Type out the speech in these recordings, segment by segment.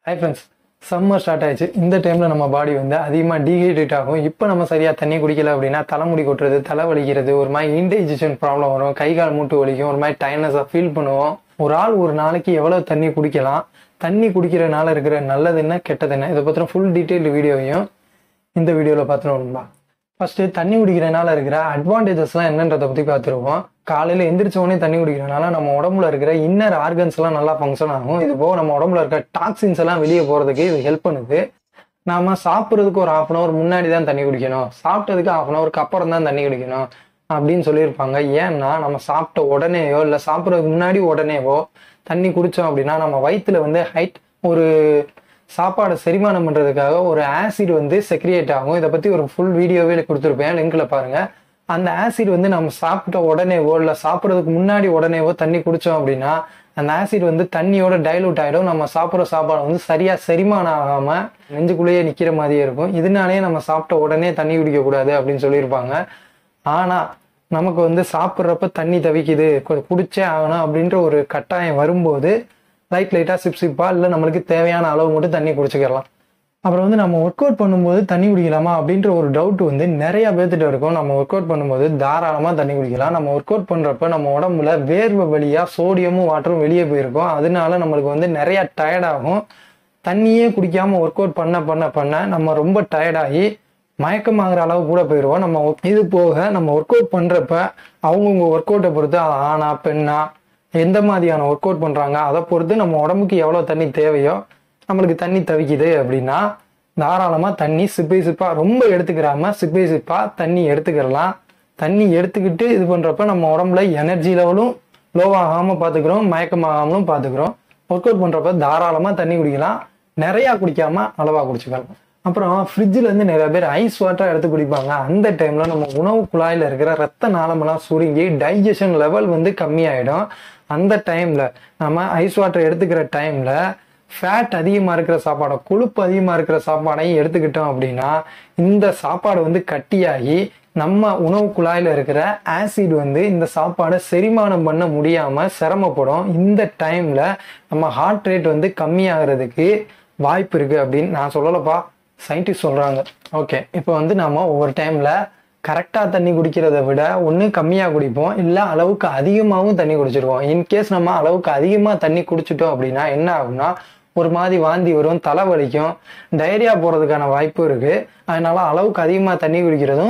hi friends summer start ஆயிடுச்சு இந்த டைமில் நம்ம பாடி வந்து அதிகமாக டீஹைட்ரேட் ஆகும் இப்போ நம்ம சரியாக தண்ணி குடிக்கல அப்படின்னா தலைமுடி கொட்டுறது தலை வலிக்கிறது ஒரு மாதிரி இன்டைஜஷன் ப்ராப்ளம் வரும் கை கால் மூட்டு வலிக்கும் ஒரு மாதிரி டயர்னஸாக ஃபீல் பண்ணுவோம் ஒரு ஆள் ஒரு நாளைக்கு எவ்வளோ தண்ணி குடிக்கலாம் தண்ணி குடிக்கிறனால இருக்கிற நல்லது என்ன கெட்டது என்ன இதை பற்றின ஃபுல் டீட்டெயில் வீடியோவையும் இந்த வீடியோவில் பார்த்துருவோம்பா ஃபர்ஸ்ட் தண்ணி குடிக்கிறனால இருக்கிற அட்வான்டேஜஸ்லாம் என்னன்றதை பற்றி பார்த்துருவோம் காலையில் எந்திரிச்ச உடனே தண்ணி குடிக்கிறனால நம்ம உடம்புல இருக்கிற இன்னர் ஆர்கன்ஸ் எல்லாம் நல்லா ஃபங்க்ஷன் ஆகும் இது போக நம்ம உடம்புல இருக்க டாக்ஸின்ஸ் எல்லாம் வெளியே போகிறதுக்கு இது ஹெல்ப் பண்ணுது நாம சாப்பிட்றதுக்கு ஒரு ஹாஃப் அன் அவர் முன்னாடி தான் தண்ணி குடிக்கணும் சாப்பிட்டதுக்கு ஹாஃப் அன் ஹவருக்கு அப்புறம் தான் தண்ணி குடிக்கணும் அப்படின்னு சொல்லியிருப்பாங்க ஏன்னா நம்ம சாப்பிட்ட உடனேயோ இல்லை சாப்பிட்றதுக்கு முன்னாடி உடனேவோ தண்ணி குடித்தோம் அப்படின்னா நம்ம வயிற்றுல வந்து ஹைட் ஒரு சாப்பாடை செரிமானம் பண்ணுறதுக்காக ஒரு ஆசிட் வந்து செக்ரியேட் ஆகும் இதை பற்றி ஒரு ஃபுல் வீடியோவே கொடுத்துருப்பேன் லிங்க்ல பாருங்க அந்த ஆசிட் வந்து நம்ம சாப்பிட்ட உடனேவோ இல்லை சாப்பிட்றதுக்கு முன்னாடி உடனேவோ தண்ணி குடித்தோம் அப்படின்னா அந்த ஆசிட் வந்து தண்ணியோட டைலூட் ஆகிடும் நம்ம சாப்பிட்ற சாப்பாடு வந்து சரியாக செரிமானம் ஆகாமல் நெஞ்சுக்குள்ளேயே நிற்கிற மாதிரியே இருக்கும் இதனாலேயே நம்ம சாப்பிட்ட உடனே தண்ணி குடிக்கக்கூடாது அப்படின்னு சொல்லியிருப்பாங்க ஆனால் நமக்கு வந்து சாப்பிட்றப்ப தண்ணி தவிக்குது கொஞ்சம் குடிச்சே ஆகணும் அப்படின்ற ஒரு கட்டாயம் வரும்போது லைட் லைட்டாக சிப் சிப்பா இல்லை நம்மளுக்கு தேவையான அளவு மட்டும் தண்ணி குடிச்சுக்கலாம் அப்புறம் வந்து நம்ம ஒர்க் அவுட் பண்ணும்போது தண்ணி குடிக்கலாமா அப்படின்ற ஒரு டவுட் வந்து நிறைய பேர்த்திட்ட இருக்கும் நம்ம ஒர்க் அவுட் பண்ணும்போது தாராளமாக தண்ணி குடிக்கலாம் நம்ம ஒர்க் அவுட் பண்ணுறப்ப நம்ம உடம்புல வேர்வை வழியாக சோடியமும் வாட்டரும் வெளியே போயிருக்கும் அதனால நம்மளுக்கு வந்து நிறைய டயர்டாகும் தண்ணியே குடிக்காம ஒர்க் அவுட் பண்ண பண்ண பண்ண நம்ம ரொம்ப டயர்டாகி மயக்கமாகிற அளவு கூட போயிடுவோம் நம்ம work- இது போக நம்ம ஒர்க் அவுட் பண்ணுறப்ப அவங்கவுங்க ஒர்க் அவுட்டை பொறுத்து அது ஆணா பெண்ணா எந்த மாதிரியான ஒர்க் அவுட் பண்ணுறாங்க அதை பொறுத்து நம்ம உடம்புக்கு எவ்வளோ தண்ணி தேவையோ நம்மளுக்கு தண்ணி தவிக்குது அப்படின்னா தாராளமாக தண்ணி சிப்பை சிப்பா ரொம்ப எடுத்துக்கிறாம சிப்பை சிப்பா தண்ணி எடுத்துக்கிறலாம் தண்ணி எடுத்துக்கிட்டு இது பண்ணுறப்ப நம்ம உடம்புல எனர்ஜி லெவலும் லோவாகாமல் பார்த்துக்கிறோம் மயக்கமாகாமலும் பார்த்துக்கிறோம் ஒர்க் அவுட் பண்ணுறப்ப தாராளமாக தண்ணி குடிக்கலாம் நிறையா குடிக்காம அளவாக குடிச்சுக்கலாம் அப்புறம் ஃப்ரிட்ஜில் இருந்து நிறைய பேர் ஐஸ் வாட்டர் எடுத்து குடிப்பாங்க அந்த டைமில் நம்ம உணவு குழாயில் இருக்கிற ரத்த நாளமெல்லாம் சுருங்கி டைஜஷன் லெவல் வந்து கம்மியாயிடும் அந்த டைமில் நம்ம ஐஸ் வாட்டர் எடுத்துக்கிற டைமில் ஃபேட் அதிகமாக இருக்கிற சாப்பாடை கொழுப்பு அதிகமாக இருக்கிற சாப்பாடையும் எடுத்துக்கிட்டோம் அப்படின்னா இந்த சாப்பாடு வந்து கட்டியாகி நம்ம உணவு குழாயில் இருக்கிற ஆசிட் வந்து இந்த சாப்பாடை செரிமானம் பண்ண முடியாமல் சிரமப்படும் இந்த டைமில் நம்ம ஹார்ட் ரேட் வந்து கம்மியாகிறதுக்கு வாய்ப்பு இருக்குது அப்படின்னு நான் சொல்லலப்பா சயின்டிஸ்ட் சொல்கிறாங்க ஓகே இப்போ வந்து நம்ம ஒவ்வொரு டைமில் கரெக்டாக தண்ணி குடிக்கிறத விட ஒன்று கம்மியாக குடிப்போம் இல்லை அளவுக்கு அதிகமாகவும் தண்ணி குடிச்சிருவோம் இன்கேஸ் நம்ம அளவுக்கு அதிகமாக தண்ணி குடிச்சிட்டோம் அப்படின்னா என்ன ஆகும்னா ஒரு மாதிரி வாந்தி வரும் தலை வலிக்கும் டைரியா போகிறதுக்கான வாய்ப்பு இருக்குது அதனால அளவுக்கு அதிகமாக தண்ணி குடிக்கிறதும்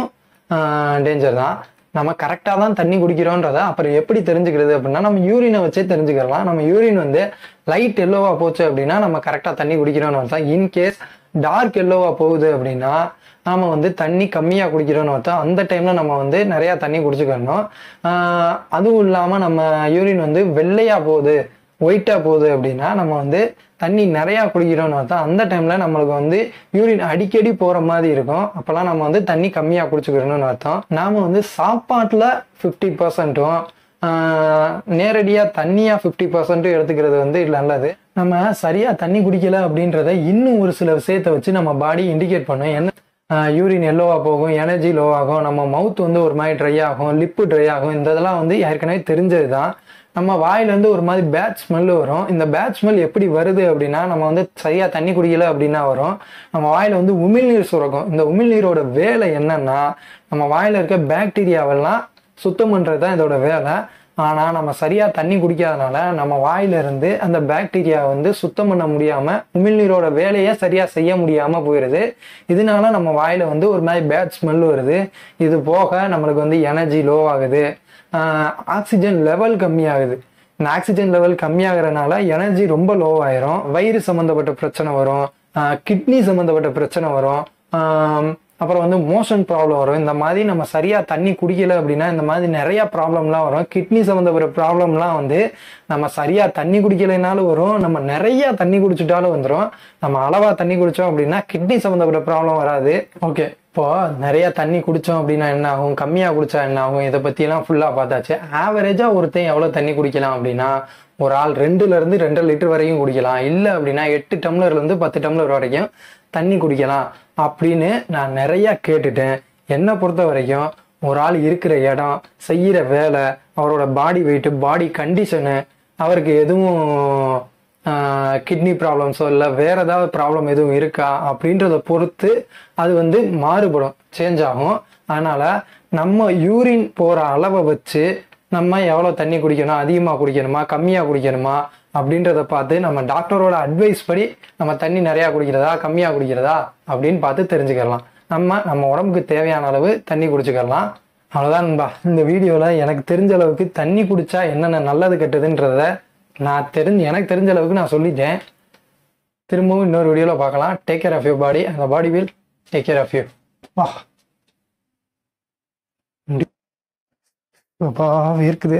டேஞ்சர் தான் நம்ம கரெக்டாக தான் தண்ணி குடிக்கிறோன்றத அப்புறம் எப்படி தெரிஞ்சுக்கிறது அப்படின்னா நம்ம யூரினை வச்சே தெரிஞ்சுக்கலாம் நம்ம யூரின் வந்து லைட் எல்லோவா போச்சு அப்படின்னா நம்ம கரெக்டாக தண்ணி குடிக்கிறோம்னு அர்த்தம் இன்கேஸ் டார்க் எல்லோவா போகுது அப்படின்னா நாம வந்து தண்ணி கம்மியாக குடிக்கிறோம்னு அர்த்தம் அந்த டைமில் நம்ம வந்து நிறையா தண்ணி குடிச்சுக்கணும் ஆஹ் அதுவும் இல்லாமல் நம்ம யூரின் வந்து வெள்ளையாக போகுது ஒயிட்டாக போகுது அப்படின்னா நம்ம வந்து தண்ணி நிறையா குடிக்கிறோம்னு அர்த்தம் அந்த டைமில் நம்மளுக்கு வந்து யூரின் அடிக்கடி போகிற மாதிரி இருக்கும் அப்போல்லாம் நம்ம வந்து தண்ணி கம்மியாக குடிச்சுக்கிறோம்னு அர்த்தம் நாம் வந்து சாப்பாட்டில் ஃபிஃப்டி பர்சன்ட்டும் நேரடியாக தண்ணியாக ஃபிஃப்டி பர்சன்ட்டும் எடுத்துக்கிறது வந்து நல்லது நம்ம சரியாக தண்ணி குடிக்கல அப்படின்றத இன்னும் ஒரு சில விஷயத்தை வச்சு நம்ம பாடி இண்டிகேட் பண்ணும் என்ன யூரின் எல்லோவாக போகும் எனர்ஜி லோ ஆகும் நம்ம மவுத் வந்து ஒரு மாதிரி ட்ரை ஆகும் லிப்பு ட்ரை ஆகும் இந்த இதெல்லாம் வந்து ஏற்கனவே தெரிஞ்சது தான் நம்ம வாயிலேருந்து ஒரு மாதிரி பேட் ஸ்மெல் வரும் இந்த பேட் ஸ்மெல் எப்படி வருது அப்படின்னா நம்ம வந்து சரியாக தண்ணி குடிக்கல அப்படின்னா வரும் நம்ம வாயில் வந்து உமிழ்நீர் சுரக்கும் இந்த உமிழ்நீரோட வேலை என்னன்னா நம்ம வாயில் இருக்க பாக்டீரியாவெல்லாம் சுத்தம் பண்ணுறது தான் இதோட வேலை ஆனால் நம்ம சரியாக தண்ணி குடிக்காதனால நம்ம வாயிலிருந்து அந்த பாக்டீரியா வந்து சுத்தம் பண்ண முடியாமல் உமிழ்நீரோட வேலையை சரியாக செய்ய முடியாமல் போயிடுது இதனால நம்ம வாயில் வந்து ஒரு மாதிரி பேட் ஸ்மெல் வருது இது போக நம்மளுக்கு வந்து எனர்ஜி லோ ஆகுது ஆக்சிஜன் லெவல் கம்மியாகுது இந்த ஆக்சிஜன் லெவல் கம்மியாகிறனால எனர்ஜி ரொம்ப லோ ஆயிரும் வயிறு சம்மந்தப்பட்ட பிரச்சனை வரும் கிட்னி சம்மந்தப்பட்ட பிரச்சனை வரும் ஆஹ் அப்புறம் வந்து மோஷன் ப்ராப்ளம் வரும் இந்த மாதிரி நம்ம சரியா தண்ணி குடிக்கல அப்படின்னா இந்த மாதிரி நிறைய ப்ராப்ளம்லாம் வரும் கிட்னி சம்மந்தப்பட்ட ப்ராப்ளம்லாம் வந்து நம்ம சரியா தண்ணி குடிக்கலைனாலும் வரும் நம்ம நிறைய தண்ணி குடிச்சிட்டாலும் வந்துடும் நம்ம அளவா தண்ணி குடிச்சோம் அப்படின்னா கிட்னி சம்மந்தப்பட்ட ப்ராப்ளம் வராது ஓகே இப்போ நிறைய தண்ணி குடிச்சோம் அப்படின்னா என்ன ஆகும் கம்மியா குடிச்சா என்ன ஆகும் இதை பத்தியெல்லாம் ஃபுல்லா பார்த்தாச்சு ஆவரேஜா ஒருத்தன் எவ்வளவு தண்ணி குடிக்கலாம் அப்படின்னா ஒரு ஆள் ரெண்டுல இருந்து ரெண்டரை லிட்டர் வரைக்கும் குடிக்கலாம் இல்லை அப்படின்னா எட்டு டம்ளர்ல இருந்து பத்து டம்ளர் வரைக்கும் தண்ணி குடிக்கலாம் அப்படின்னு நான் நிறைய கேட்டுட்டேன் என்னை பொறுத்த வரைக்கும் ஒரு ஆள் இருக்கிற இடம் செய்யற வேலை அவரோட பாடி வெயிட் பாடி கண்டிஷனு அவருக்கு எதுவும் கிட்னி ப்ராப்ளம்ஸோ இல்லை வேற ஏதாவது ப்ராப்ளம் எதுவும் இருக்கா அப்படின்றத பொறுத்து அது வந்து மாறுபடும் சேஞ்ச் ஆகும் அதனால நம்ம யூரின் போகிற அளவை வச்சு நம்ம எவ்வளோ தண்ணி குடிக்கணும் அதிகமாக குடிக்கணுமா கம்மியாக குடிக்கணுமா அப்படின்றத பார்த்து நம்ம டாக்டரோட அட்வைஸ் படி நம்ம தண்ணி நிறையா குடிக்கிறதா கம்மியாக குடிக்கிறதா அப்படின்னு பார்த்து தெரிஞ்சுக்கலாம் நம்ம நம்ம உடம்புக்கு தேவையான அளவு தண்ணி குடிச்சுக்கலாம் அவ்வளோதான் நண்பா இந்த வீடியோவில் எனக்கு தெரிஞ்ச அளவுக்கு தண்ணி குடிச்சா என்னென்ன நல்லது கெட்டதுன்றத நான் தெரிஞ்சு எனக்கு தெரிஞ்ச அளவுக்கு நான் சொல்லிட்டேன் திரும்பவும் இன்னொரு வீடியோவில் பார்க்கலாம் take care of your body அந்த body will take care of you வா அப்பா வேர்க்குது